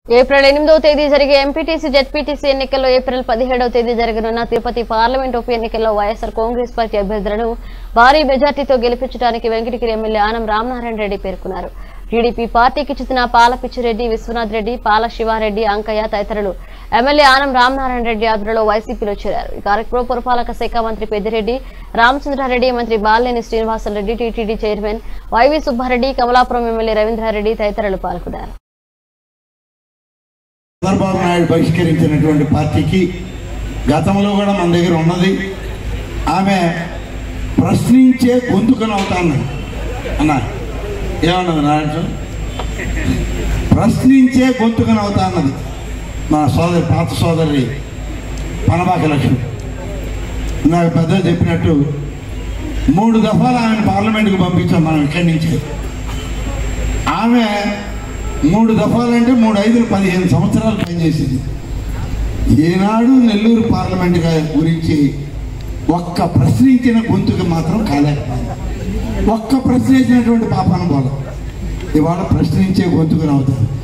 April ఎనిమిదవ తేదీ జరిగే ఎంపీటీసీ జెడ్పీటీసీ ఎన్నికల్లో ఏప్రిల్ పదిహేడవ తేదీ జరగనున్న తిరుపతి పార్లమెంట్ ఉప ఎన్నికల్లో వైఎస్ఆర్ కాంగ్రెస్ పార్టీ అభ్యర్థులను భారీ మెజార్టీతో గెలిపించడానికి వెంకటగిరి ఎమ్మెల్యే ఆనం రామనారాయణ రెడ్డి పేర్కొన్నారు టీడీపీ పార్టీకి చెందిన పాల పిచ్చిరెడ్డి విశ్వనాథ్ రెడ్డి పాల శివారెడ్డి అంకయ్య తదితరులు ఎమ్మెల్యే ఆనం రామనారాయణ రెడ్డి ఆధ్వర్యంలో వైసీపీలో చేరారు ఈ కార్యక్రమంలో పురపాలక శాఖ మంత్రి పెద్దిరెడ్డి రామచంద్రారెడ్డి మంత్రి Balineni Srinivasa Reddy TTD chairman YV Subba Reddy Kamalapuram MLA Ravindra Reddy తదితరులు పాల్గొన్నారు చంద్రబాబు నాయుడు బహిష్కరించినటువంటి పార్టీకి గతంలో కూడా మన దగ్గర ఉన్నది ఆమె ప్రశ్నించే గొంతుకను అవుతాను అన్న ఏమన్నది నారాయణ ప్రశ్నించే గొంతుకను అవుతా అన్నది మా సోదరి పాత సోదరి పనబాక లక్ష్మి నాకు పెద్దలు చెప్పినట్టు మూడు దఫాలు ఆమెను పార్లమెంట్కి పంపించాం మనం ఇక్కడి నుంచి ఆమె మూడు దఫాలంటే మూడు ఐదులు పదిహేను సంవత్సరాలు పనిచేసింది ఏనాడు నెల్లూరు పార్లమెంట్ గా- గురించి ఒక్క ప్రశ్నించిన గొంతుకు మాత్రం కాలేకపోయింది ఒక్క ప్రశ్నించినటువంటి పాపాను పోల ఇవాళ ప్రశ్నించే గొంతుకుని అవుతారు